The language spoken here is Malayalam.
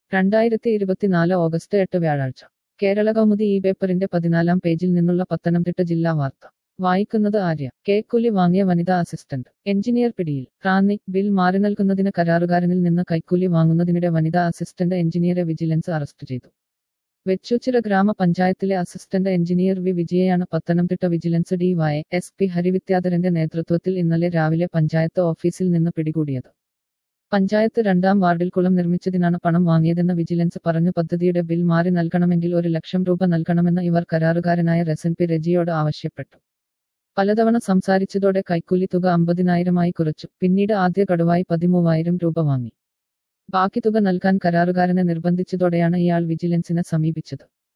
രണ്ടായിരത്തി ഇരുപത്തിനാല് ഓഗസ്റ്റ് എട്ട് വ്യാഴാഴ്ച കേരള കൗമുദി ഈ പേപ്പറിന്റെ പതിനാലാം പേജിൽ നിന്നുള്ള പത്തനംതിട്ട ജില്ലാ വാർത്ത വായിക്കുന്നത് ആര്യ കേക്കൂലി വാങ്ങിയ വനിതാ അസിസ്റ്റന്റ് എഞ്ചിനീയർ പിടിയിൽ റാന്നി ബിൽ മാറി നൽകുന്നതിന് കരാറുകാരനിൽ നിന്ന് കൈക്കൂലി വാങ്ങുന്നതിനിടെ വനിതാ അസിസ്റ്റന്റ് എഞ്ചിനീയറെ വിജിലൻസ് അറസ്റ്റ് ചെയ്തു വെച്ചൂച്ചിറ ഗ്രാമപഞ്ചായത്തിലെ അസിസ്റ്റന്റ് എഞ്ചിനീയർ വി വിജയയാണ് Pathanamthitta vigilance D Y S P ഹരിവിദ്യാധരന്റെ നേതൃത്വത്തിൽ ഇന്നലെ രാവിലെ പഞ്ചായത്ത് ഓഫീസിൽ നിന്ന് പിടികൂടിയത് പഞ്ചായത്ത് രണ്ടാം വാർഡിൽ കുളം നിർമ്മിച്ചതിനാണ് പണം വാങ്ങിയതെന്ന് വിജിലൻസ് പറഞ്ഞു പദ്ധതിയുടെ ബിൽ മാറി നൽകണമെങ്കിൽ ഒരു ലക്ഷം രൂപ നൽകണമെന്ന് ഇവർ കരാറുകാരനായ റെസൻ പി റെജിയോട് ആവശ്യപ്പെട്ടു പലതവണ സംസാരിച്ചതോടെ കൈക്കൂലി തുക അമ്പതിനായിരമായി കുറച്ചു പിന്നീട് ആദ്യ ഗഡുവായി പതിമൂവായിരം രൂപ വാങ്ങി ബാക്കി തുക നൽകാൻ കരാറുകാരനെ നിർബന്ധിച്ചതോടെയാണ് ഇയാൾ വിജിലൻസിനെ സമീപിച്ചത്